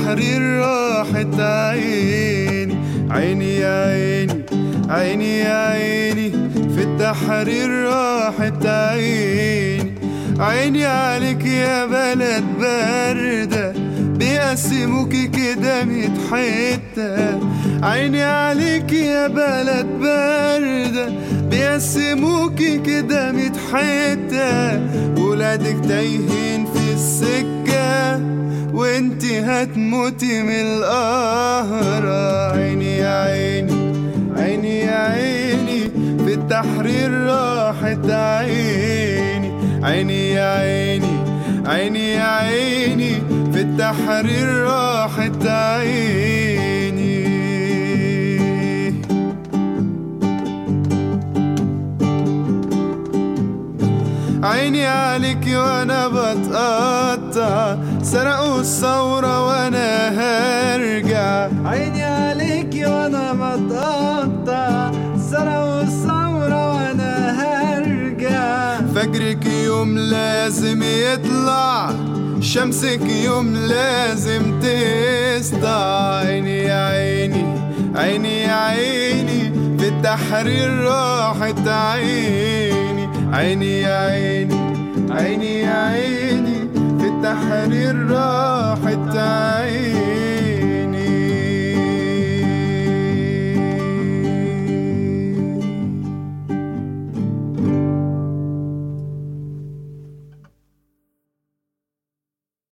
التحرير راحت عيني عيني يا عيني عيني يا عيني في التحرير راحت عيني عيني عليك يا بلد باردة بيقسموكي كده ميت حتة عيني عليك يا بلد باردة بيقسموكي كده ميت حتة ولادك تايهين في السكة وانتي هتموتي من القهرة عيني يا عيني عيني يا عيني في التحرير راحت عيني عيني يا عيني عيني يا عيني في التحرير راحت عيني عيني عليك وانا بتقطع سرقوا الثورة وانا هرجع عيني عليك وانا متقطع سرقوا الثورة وانا هرجع فجرك يوم لازم يطلع شمسك يوم لازم تسطع عيني يا عيني عيني يا عيني في التحرير راحت عيني عيني يا عيني عيني يا عيني في التحرير راحت